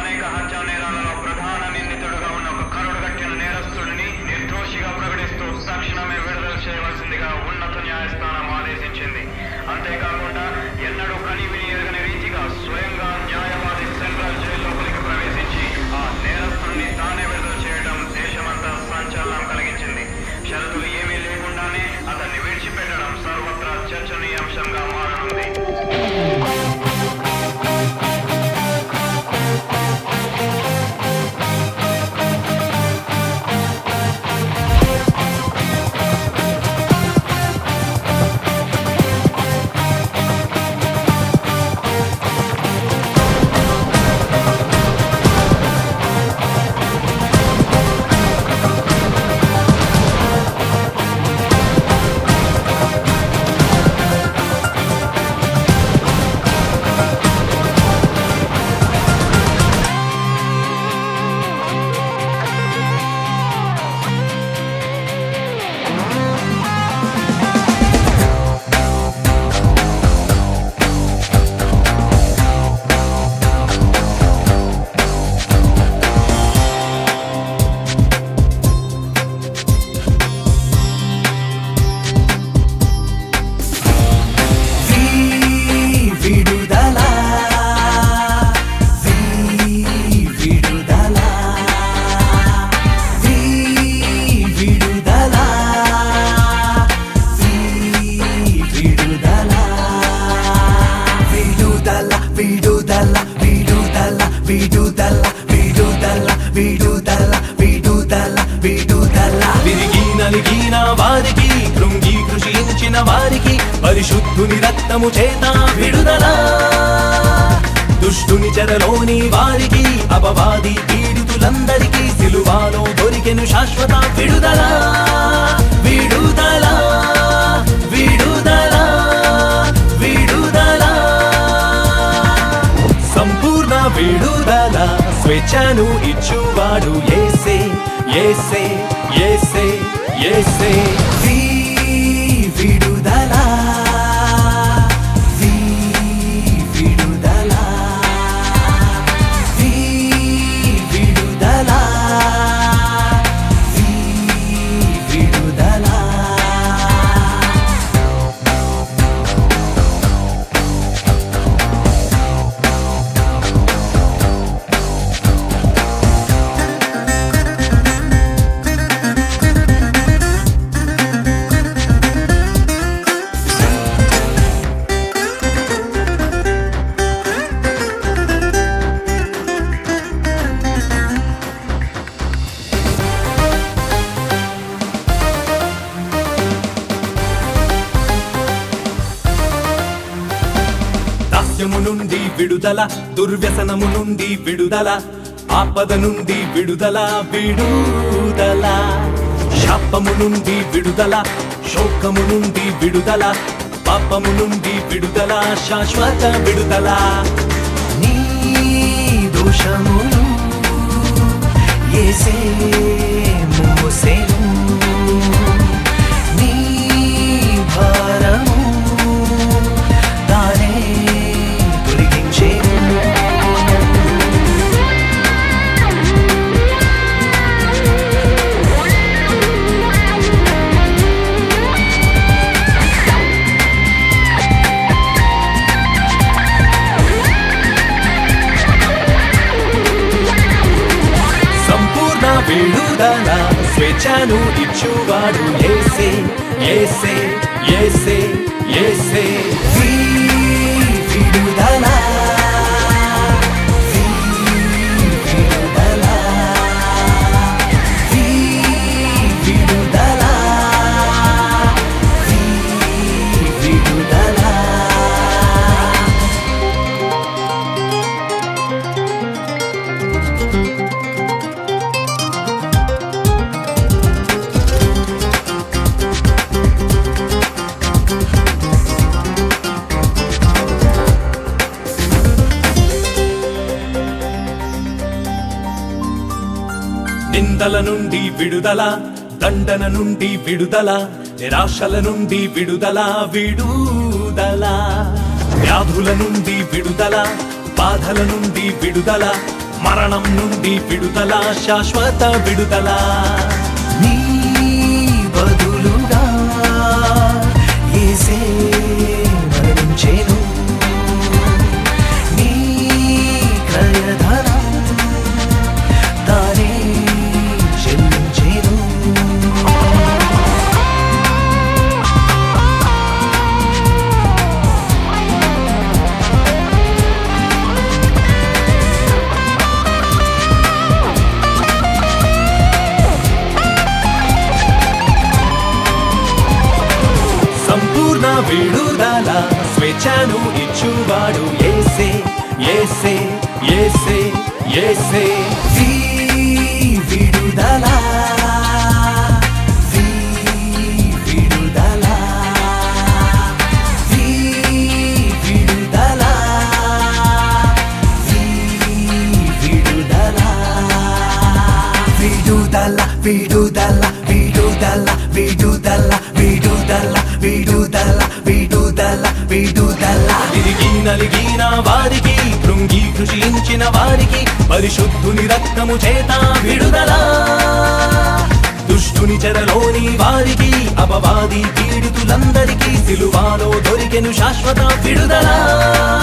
అనేక హత్యా నేరాలలో ప్రధాన నిందితుడుగా ఉన్న ఒక కరుడుగట్టిన నేరస్తుడిని నిర్దోషిగా ప్రకటిస్తూ తక్షణమే విడుదల చేయవలసిందిగా ఉన్నత న్యాయస్థానం ఆదేశించింది అంతేకాకుండా ఎన్నడూ కని విని ఎరగని రీతిగా స్వయంగా న్యాయవాది సెంట్రల్ జైలు లోపలికి ప్రవేశించి ఆ నేరస్తుడిని తానే విడుదల చేయడం దేశమంతా సంచలనం కలిగించింది షరతులు ఏమీ లేకుండానే అతన్ని విడిచిపెట్టడం సర్వత్రా చర్చనీయాంశంగా మారనుంది విడుదల విడుదల విడుదల విడుదల విడుదల విడుదల విడుదల విడుదల విడుదల విడుదల విడుదల విడుదల విరిగి నలిగిన వారికి కృంగి కృషించిన వారికి పరిశుద్ధుని రక్తము చేత విడుదల దుష్టుని చెరలోని వారికి అపవాది పీడితులందరికీ సిలువాలో దొరికెను శాశ్వత విడుదల విడుదల విడుదల విడుదల సంపూర్ణ విడుదల స్వేచ్ఛను ఇచ్చువాడు ఏసే ఏసే ఏసే ఏసే వి విడుదల వి విడుదల వి విడుదల వి విడుదల దాస్యము నుండి విడుదల దుర్వ్యసనము నుండి విడుదల ఆపద నుండి విడుదల విడుదల శాపము నుండి విడుదల శోకము నుండి విడుదల పాపము నుండి విడుదల శాశ్వత విడుదల నీ దోషమును ఏసే మోసెను నీ భారము తానే తొలగించెను సంపూర్ణ విడుదల స్వేచ్ఛను ఇచ్చువాడు ఏసే ఏసే ఏసే ఏసే వి విడుదల వి విడుదల వి విడుదల వి విడుదల నిందల నుండి విడుదల దండన నుండి విడుదల నిరాశల నుండి విడుదల విడుదల వ్యాధుల నుండి విడుదల బాధల నుండి విడుదల మరణం నుండి విడుదల శాశ్వత విడుదల నీ బదులుగా యేసే మరణించెను నీ క్రయధనం తానే చెల్లించెను సంపూర్ణ విడుదల స్వేచ్ఛను ఇచ్చువాడు ఏసే ఏసే ఏసే ఏసే వీ విడుదల వీ విడుదల వీ విడుదల వీ విడుదల విడుదల విడుదల విడుదల విడుదల విడుదల విడుదల విడుదల విడుదల తిరిగి నలిగిన వారికి కృంగి కృషించిన వారికి పరిశుద్ధుని రక్తము చేత విడుదల దుష్టుని చెరలోని వారికి అపవాది పీడితులందరికీ సిలువాలో దొరికెను శాశ్వత విడుదల